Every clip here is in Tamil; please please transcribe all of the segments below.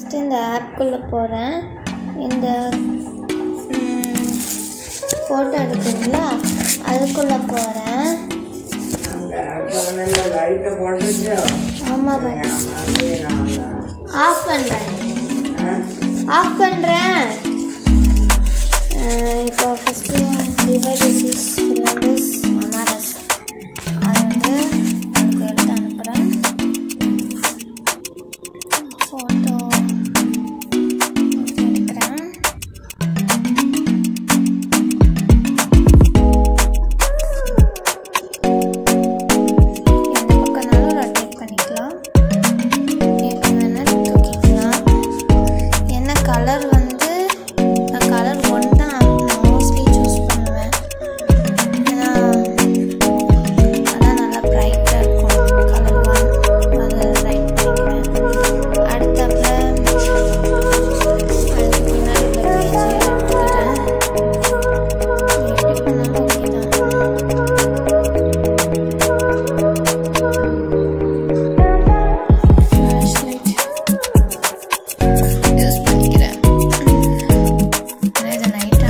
ஃபஸ்ட்டு இந்த ஆப்குள்ளே போகிறேன் இந்த ஃபோட்டோ எடுக்குங்களா அதுக்குள்ளே போகிறேன் அந்த அடுத்தவனில் லைட்டை போட்டுச்சு ஆமாம் ஆஃப் பண்ணுறேன் ஆஃப் பண்ணுறேன் இப்போ ஃபஸ்ட்டு டிவைடிஸ் சிலபஸ் அமாரஸ் அது வந்து உங்களுக்கு எடுத்து அனுப்புகிறேன் ஃபோட்டோ எடுக்கிறேன் எந்த பக்கம்னாலும் ரொட்டேட் பண்ணிக்கலாம் எங்கே வேணாலும் தூக்கிக்கலாம் என்ன கலர் வந்து நான் கலர் ஒன் தான் மோஸ்ட்லி சூஸ் பண்ணுவேன் ஏன்னா அதான் நல்லா ப்ரைட்டாக இருக்கும் கலர் ஒன் அதை ரைட் பண்ணிக்குவேன் அடுத்தப்ப அதுக்கு பின்னாடி உள்ள பேஜை எடுத்துக்கிறேன் எப்படி பண்ணாலும் ஓகே தான் ஃப்ளாஷ்லைட் யூஸ் பண்ணிக்கிறேன் இது night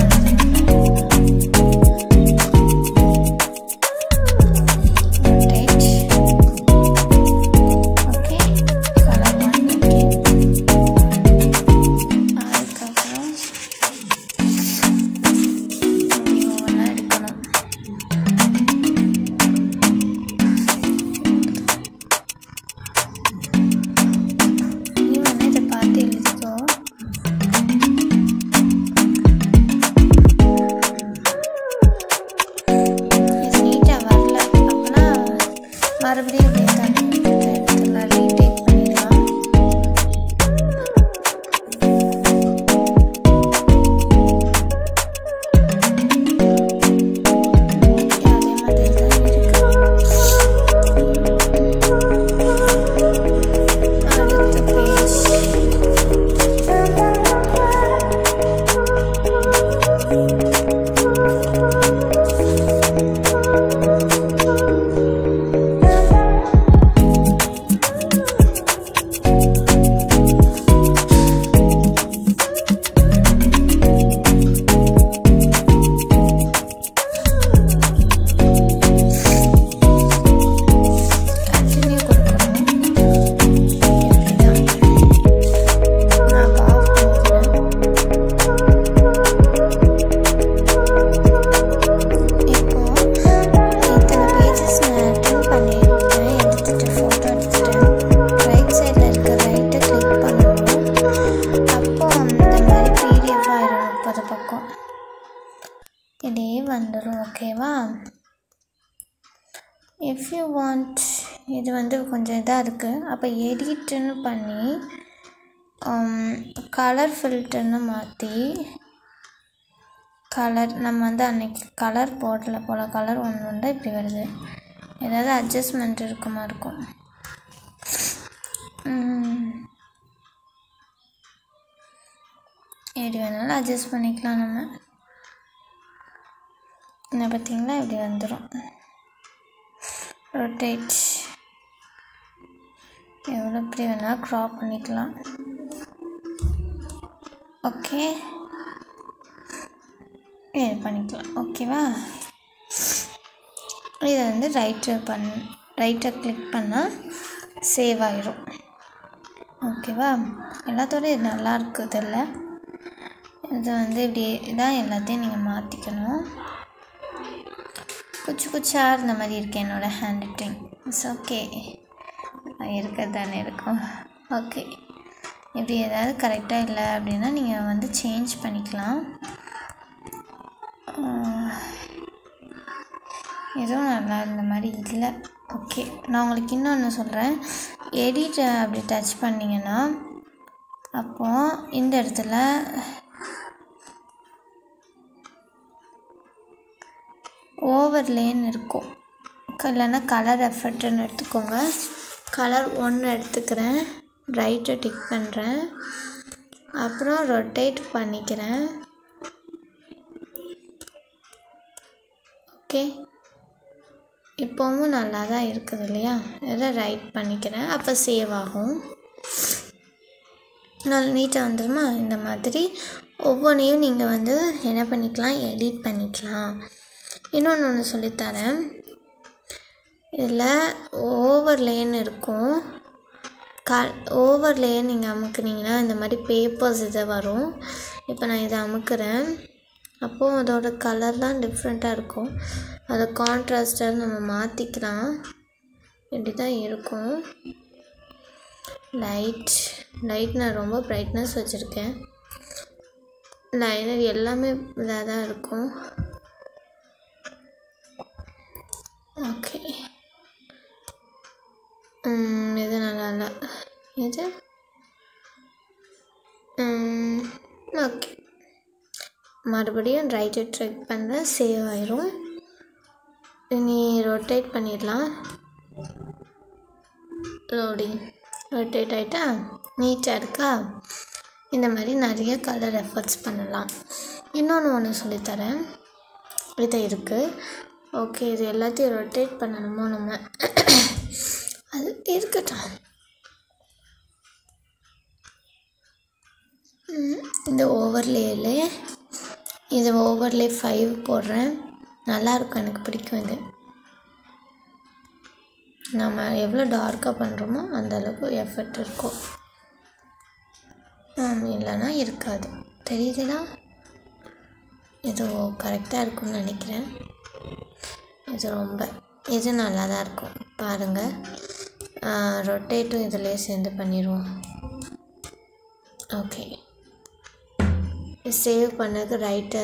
okay colour one okay அதுக்கப்புறம் ஒவ்வொன்றா எடுக்கணும் நீ வேணா இதை பார்த்து எழுதிக்கோ இது நீட்டாக வரல அப்படின்னா மறுபடியும் அப்படியே தண்ணி விட்டு எடுத்துடலாம் ரீடேக் பண்ணிடலாம் Okay, அதே மாதிரி தான் இருக்கு அடுத்த பேஜ் கண்டினியூ கொடுக்கணும் இப்படிதான் நான் பாவ் பண்ணிக்கிறேன் இப்போ இத்தனை பேஜஸ் நான் அட்டன் பண்ணியிருக்கேன் எடுத்துட்டு ஃபோட்டோ எடுத்துட்டேன் ரைட் சைடில் இருக்க ரைட்டை கிளிக் பண்ணணும் அப்போ அந்த மாதிரி பிடிஎஃப் ஆயிடும் முப்பது பக்கம் இதே வந்துடும் ஓகேவா இஃப் யூ வாண்ட் இது வந்து கொஞ்சம் இதாக இருக்குது அப்போ எடிட்டுன்னு பண்ணி கலர் ஃபில்டர்னு மாற்றி கலர் நம்ம வந்து அன்னைக்கு கலர் போடல போல் கலர் ஒன்று வந்தால் இப்படி வருது ஏதாவது அட்ஜஸ்ட்மெண்ட் இருக்குமா இருக்கும் உம், எப்படி வேணாலும் அட்ஜஸ்ட் பண்ணிக்கலாம் நம்ம என்ன பார்த்தீங்களா இப்படி வந்துடும் ரொட்டேட் எவ்வளோ இப்படி வேணால் க்ராப் பண்ணிக்கலாம் ஓகே இது பண்ணிக்கலாம் ஓகேவா இதை வந்து ரைட்டு பண் ரைட்டை கிளிக் பண்ணால் சேவ் ஆயிரும் ஓகேவா எல்லாத்தோட இது நல்லா இருக்குதுல்ல இது வந்து இப்படி தான் எல்லாத்தையும் நீங்கள் மாற்றிக்கணும் குச்சி குச்சியாக இருந்த மாதிரி இருக்கு என்னோடய ஹேண்ட் ரைட்டிங் இட்ஸ் ஓகே இருக்கிறது தானே இருக்கும் ஓகே இப்படி ஏதாவது கரெக்டாக இல்லை அப்படின்னா நீங்கள் வந்து சேஞ்ச் பண்ணிக்கலாம் ஆஹ், எதுவும் நல்லா இருந்த மாதிரி இல்லை ஓகே நான் உங்களுக்கு இன்னொன்று சொல்கிறேன் எடிட் அப்படி டச் பண்ணிங்கன்னா அப்போது இந்த இடத்துல ஓவர்லேன்னு இருக்கும் க- இல்லைன்னா கலர் எஃபெக்ட்னு எடுத்துக்கோங்க கலர் ஒன்று எடுத்துக்கிறேன் ரைட்டை டிக் பண்ணுறேன் அப்புறம் ரொட்டேட் பண்ணிக்கிறேன் ஓகே இப்போவும் நல்லா தான் இருக்குது இல்லையா இதை ரைட் பண்ணிக்கிறேன் அப்போ சேவ் ஆகும் நல்லா நீட்டாக வந்துடுமா இந்த மாதிரி ஒவ்வொன்றையும் நீங்கள் வந்து என்ன பண்ணிக்கலாம் எடிட் பண்ணிக்கலாம் இன்னொன்று ஒன்று சொல்லித்தரேன் இதில் ஓவர்லேன்னு இருக்கும் க ஓவர்லேயே நீங்கள் அமுக்குனீங்கன்னா இந்த மாதிரி பேப்பர்ஸ் இதை வரும் இப்போ நான் இதை அமுக்குறேன் அப்போது அதோட கலர்லாம் டிஃப்ரெண்ட்டாக இருக்கும் அதை கான்ட்ராஸ்டாக நம்ம மாற்றிக்கலாம் இப்படி தான் இருக்கும் லைட் லைட் நான் ரொம்ப ப்ரைட்னஸ் வச்சுருக்கேன் லைனர் எல்லாமே இதாக தான் இருக்கும் ஓகே இது நல்லா இல்லை இது ஓகே மறுபடியும் ரைட்டு ட்ரெக் பண்ணுறேன் சேவ் ஆயிரும் நீ ரொட்டேட் பண்ணிடலாம் லோடிங் ரொட்டேட் ஆகிட்டா நீட்டாக இருக்கா இந்த மாதிரி நிறைய கலர் எஃபர்ட்ஸ் பண்ணலாம் இன்னொன்று ஒன்று சொல்லித்தரேன் இது இருக்குது ஓகே இது எல்லாத்தையும் ரொட்டேட் பண்ணணுமோ நம்ம அது இருக்கட்டும் இந்த ஓவர்லேயில் இது ஓவர்லே ஃபைவ் போடுறேன் நல்லாயிருக்கும் எனக்கு பிடிக்கும் இது நம்ம எவ்வளோ டார்க்காக பண்ணுறோமோ அந்த அளவுக்கு எஃபர்ட் இருக்கும் இல்லைன்னா இருக்காது தெரியுதுடா இது கரெக்டாக இருக்கும்னு நினைக்கிறேன் இது ரொம்ப இது நல்லா தான் இருக்கும் பாருங்கள் ரொட்டேட்டும் இதிலே சேர்ந்து பண்ணிடுவோம் ஓகே சேவ் பண்ணதுக்கு ரைட்டு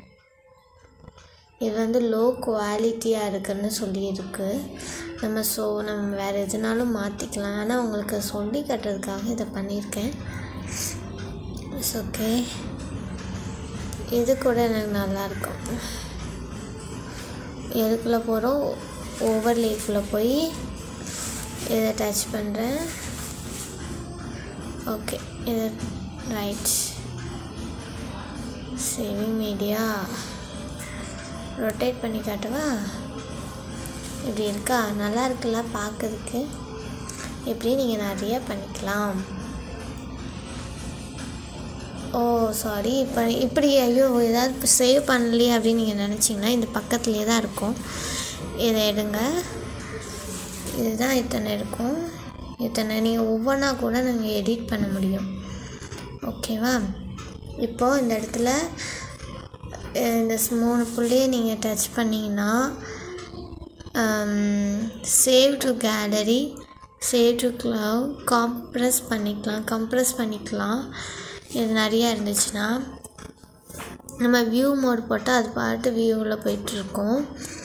இது வந்து லோ குவாலிட்டியாக இருக்குன்னு சொல்லியிருக்கு நம்ம ஸோ நம்ம வேறு எதுனாலும் மாற்றிக்கலாம் ஆனால் உங்களுக்கு சொல்லி கட்டுறதுக்காக இதை பண்ணியிருக்கேன் இட்ஸ் ஓகே இது கூட எனக்கு நல்லாயிருக்கும் எதுக்குள்ளே போகிறோம் ஓவர்லேக்குள்ளே போய் இதை டச் பண்ணுறேன் ஓகே இது ரைட் சேவிங் மீடியா ரொட்டேட் பண்ணி காட்டவா இப்படி இருக்கா நல்லா இருக்குல்ல பார்க்கறதுக்கு இப்படி நீங்கள் நிறைய பண்ணிக்கலாம் ஓ சாரி இப்போ இப்படி ஐயோ ஏதாவது சேவ் பண்ணலையே அப்படின்னு நீங்கள் நினச்சிங்கன்னா இந்த பக்கத்துலேயே தான் இருக்கும் இதை எடுங்க இதுதான் இத்தனை இருக்கும் இத்தனை நீங்கள் ஒவ்வொன்றா கூட நீங்கள் எடிட் பண்ண முடியும் ஓகேவா இப்போது இந்த இடத்துல இந்த மூணு புள்ளியை நீங்கள் டச் பண்ணிங்கன்னா save to gallery save to cloud compress பண்ணிக்கலாம் கம்ப்ரெஸ் பண்ணிக்கலாம் இது நிறையா இருந்துச்சுன்னா நம்ம வியூ மோட் போட்டால் அது பாட்டு வியூவில் போயிட்டுருக்கோம்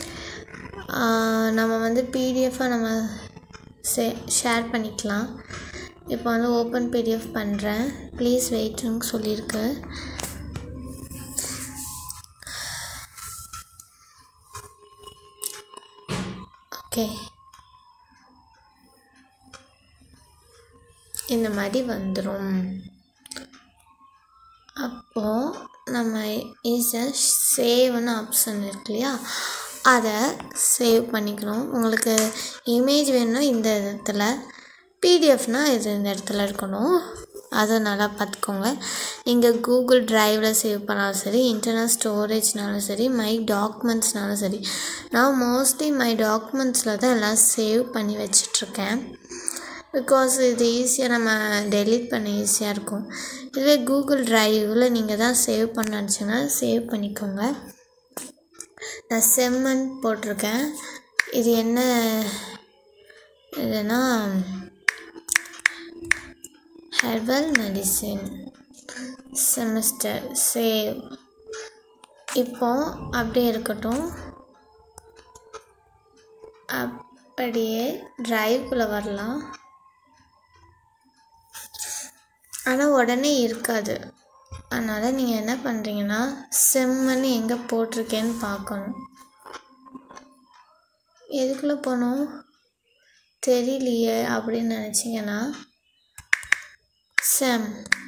நம்ம வந்து பிடிஎஃபாக நம்ம சே ஷேர் பண்ணிக்கலாம் இப்போ வந்து ஓப்பன் பிடிஎஃப் பண்ணுறேன் ப்ளீஸ் வெயிட்டுன்னு சொல்லியிருக்கு ஓகே இந்த மாதிரி வந்துடும் அப்போது நம்ம ஈஸியாக சேவ்னு ஆப்ஷன் இருக்கு இல்லையா அதை சேவ் பண்ணிக்கணும் உங்களுக்கு இமேஜ் வேணும்னா இந்த இடத்துல பிடிஎஃப்னால் இது இந்த இடத்துல இருக்கணும் அதை நல்லா பார்த்துக்கோங்க நீங்கள் கூகுள் ட்ரைவில் சேவ் பண்ணாலும் சரி இன்டர்னல் ஸ்டோரேஜ்னாலும் சரி மை டாக்குமெண்ட்ஸ்னாலும் சரி நான் மோஸ்ட்லி மை டாக்குமெண்ட்ஸில் தான் எல்லாம் சேவ் பண்ணி வச்சிட்ருக்கேன் பிகாஸ் இது ஈஸியாக நம்ம டெலீட் பண்ண ஈஸியாக இருக்கும் இதுவே கூகுள் ட்ரைவில் நீங்கள் தான் சேவ் பண்ண நினச்சிங்கன்னா சேவ் பண்ணிக்கோங்க நான் செம்மன் போட்டிருக்கேன் இது என்ன இதுனா ஹெர்பல் மெடிசின் செமஸ்டர் சேவ் இப்போ அப்படியே இருக்கட்டும் அப்படியே ட்ரைவ்குள்ளே வரலாம் ஆனால் உடனே இருக்காது அதனால் நீங்கள் என்ன பண்ணுறீங்கன்னா செம்மன்னு எங்கே போட்டிருக்கேன்னு பார்க்கணும் எதுக்குள்ளே போகணும் தெரியலையே அப்படின்னு நினச்சிங்கன்னா செம்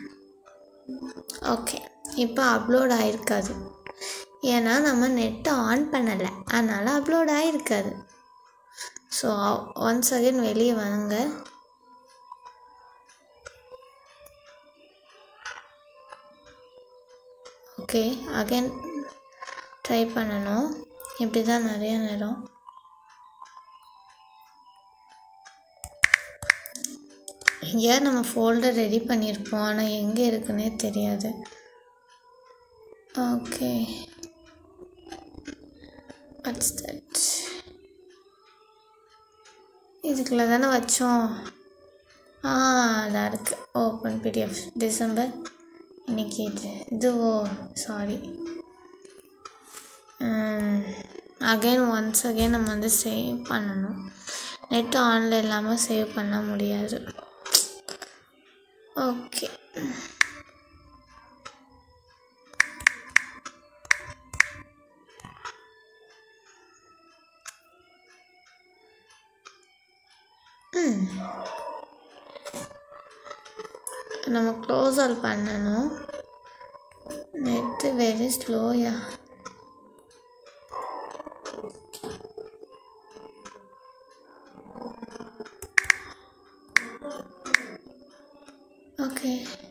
ஓகே இப்போ அப்லோட் ஆகிருக்காது ஏன்னா நம்ம நெட்டை ஆன் பண்ணலை அதனால் அப்லோட் ஆகிருக்காது ஸோ ஒன்ஸ் அகைன் வெளியே வாங்க ஓகே அகைன் ட்ரை பண்ணணும் இப்படி தான் நிறைய நேரம் எங்கேயாவது நம்ம ஃபோல்டர் ரெடி பண்ணியிருப்போம் ஆனால் எங்கே இருக்குன்னே தெரியாது ஓகே வாட்ஸ் தட் இதுக்குள்ள தானே வச்சோம் ஆ அதான் இருக்குது ஓப்பன் பிடிஎஃப் டிசம்பர் இன்னைக்கு இது இதுவோ சாரி அகைன் ஒன்ஸ் அகைன் நம்ம வந்து சேவ் பண்ணணும் நெட் ஆனில் இல்லாமல் சேவ் பண்ண முடியாது ஓகே நம்ம க்ளோஸ் ஆல் பண்ணணும் நெட்டு வெரி ஸ்லோயா ஓகே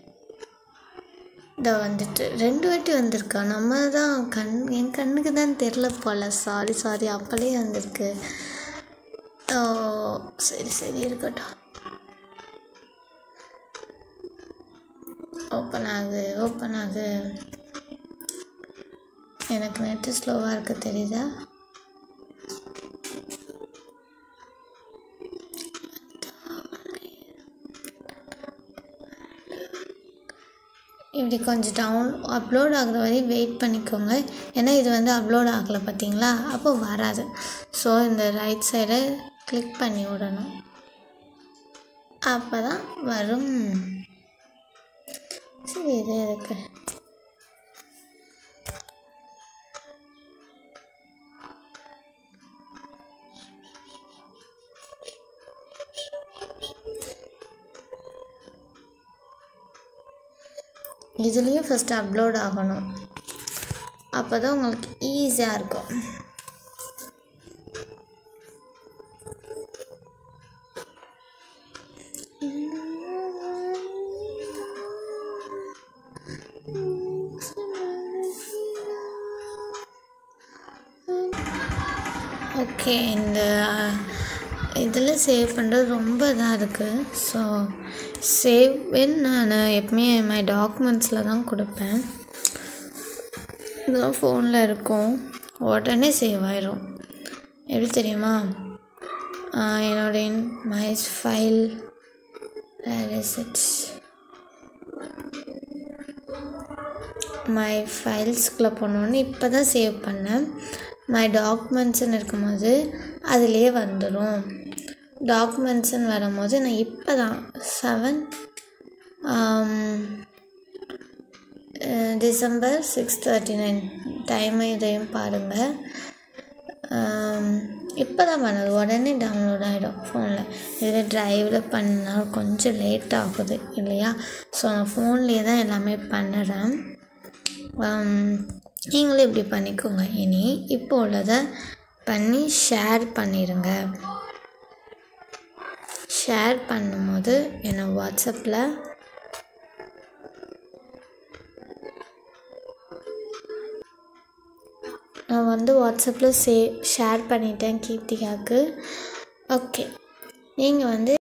இதோ வந்துட்டு ரெண்டு வாட்டி வந்திருக்கா நம்ம தான் கண் என் கண்ணுக்கு தான் தெரில போல சாரி சாரி அப்பளே வந்திருக்கு ஓ சரி சரி இருக்கட்டும் ஓப்பன் ஆகுது ஓப்பன் ஆகுது எனக்கு நெட்டு ஸ்லோவாக இருக்க தெரியுதா இப்படி கொஞ்சம் டவுன் அப்லோட் ஆகுற வரையும் வெயிட் பண்ணிக்கோங்க ஏன்னா இது வந்து அப்லோட் ஆகலை பார்த்தீங்களா அப்போ வராது ஸோ இந்த ரைட் சைடை கிளிக் பண்ணி விடணும் அப்போ தான் வரும் சரி இது எதுக்கு இதுலேயும் ஃபஸ்ட்டு அப்லோட் ஆகணும் அப்போ தான் உங்களுக்கு ஈஸியாக இருக்கும் ஓகே இந்த இதில் சேவ் பண்ணுறது ரொம்ப இதாக இருக்குது ஸோ சேவ்ன்னு நான் எப்பவுமே மை டாக்குமெண்ட்ஸில் தான் கொடுப்பேன் இதுதான் ஃபோனில் இருக்கும் உடனே சேவ் ஆயிரும் எப்படி தெரியுமா ஆஹ் என்னோட மை ஃபைல் இட்ஸ் மை ஃபைல்ஸ்குள்ளே போனோன்னு இப்போ தான் சேவ் பண்ணேன் மை டாக்குமெண்ட்ஸ்னு இருக்கும்போது அதிலே வந்துடும் டாக்குமெண்ட்ஸ்னு வரும்போது நான் இப்போ தான் seven December six thirty nine time இதையும் பாருங்கள் இப்போ தான் பண்ணது உடனே டவுன்லோட் ஆகிடும் ஃபோனில் இதில் ட்ரைவில் பண்ணால் கொஞ்சம் லேட் ஆகுது இல்லையா ஸோ நான் ஃபோன்லேயே தான் எல்லாமே பண்ணுறேன் நீங்களும் இப்படி பண்ணிக்கோங்க இனி இப்போ உள்ளதை பண்ணி ஷேர் பண்ணிடுங்க ஷேர் பண்ணும்போது என்னை வாட்ஸ்அப்பில் நான் வந்து வாட்ஸ்அப்பில் சே ஷேர் பண்ணிட்டேன் கீர்த்திகாவுக்கு ஓகே நீங்கள் வந்து